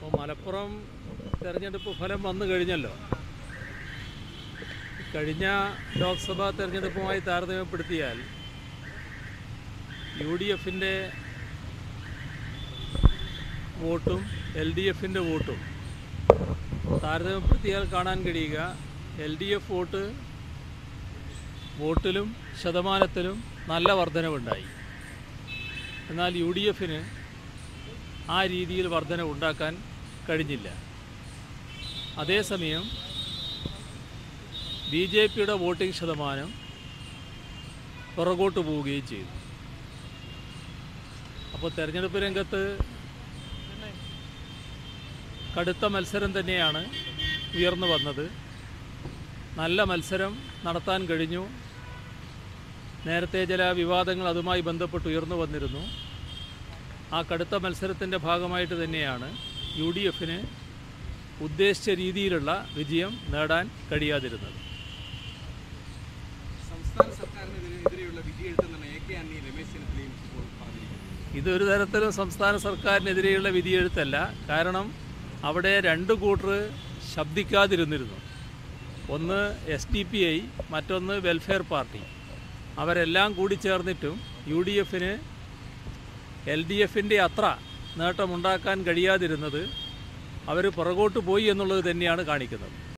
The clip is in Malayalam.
അപ്പോൾ മലപ്പുറം തെരഞ്ഞെടുപ്പ് ഫലം വന്നു കഴിഞ്ഞല്ലോ കഴിഞ്ഞ ലോക്സഭാ തെരഞ്ഞെടുപ്പുമായി താരതമ്യപ്പെടുത്തിയാൽ യു ഡി എഫിൻ്റെ വോട്ടും എൽ ഡി എഫിൻ്റെ വോട്ടും താരതമ്യപ്പെടുത്തിയാൽ കാണാൻ കഴിയുക എൽ ഡി എഫ് വോട്ട് വോട്ടിലും ശതമാനത്തിലും നല്ല വർധനവുണ്ടായി എന്നാൽ യു ഡി എഫിന് ആ രീതിയിൽ വർധന ഉണ്ടാക്കാൻ കഴിഞ്ഞില്ല അതേസമയം ബി ജെ പിയുടെ വോട്ടിംഗ് ശതമാനം പുറകോട്ട് പോവുകയും ചെയ്തു അപ്പോൾ തെരഞ്ഞെടുപ്പ് രംഗത്ത് കടുത്ത മത്സരം തന്നെയാണ് ഉയർന്നു വന്നത് നല്ല മത്സരം നടത്താൻ കഴിഞ്ഞു നേരത്തെ ചില വിവാദങ്ങൾ അതുമായി ബന്ധപ്പെട്ട് ഉയർന്നു വന്നിരുന്നു ആ കടുത്ത മത്സരത്തിൻ്റെ ഭാഗമായിട്ട് തന്നെയാണ് യു ഡി എഫിന് ഉദ്ദേശിച്ച രീതിയിലുള്ള വിജയം നേടാൻ കഴിയാതിരുന്നത് സംസ്ഥാന സർക്കാരിനെതിരെയുള്ള വിധിയെഴുത്തെന്നാണ് എ കെ ആന്റണി രമേശ് ചെന്നിത്തലയും ഇപ്പോൾ പറഞ്ഞിരിക്കുന്നത് ഇതൊരു തരത്തിലും സംസ്ഥാന സർക്കാരിനെതിരെയുള്ള വിധിയെഴുത്തല്ല കാരണം അവിടെ രണ്ട് കൂട്ടർ ശബ്ദിക്കാതിരുന്നിരുന്നു ഒന്ന് എസ് ഡി പി ഐ മറ്റൊന്ന് വെൽഫെയർ പാർട്ടി അവരെല്ലാം കൂടി ചേർന്നിട്ടും യു ഡി എഫിന് എൽ ഡി എഫിൻ്റെ അത്ര നേട്ടമുണ്ടാക്കാൻ കഴിയാതിരുന്നത് അവർ പുറകോട്ട് പോയി എന്നുള്ളത് തന്നെയാണ് കാണിക്കുന്നത്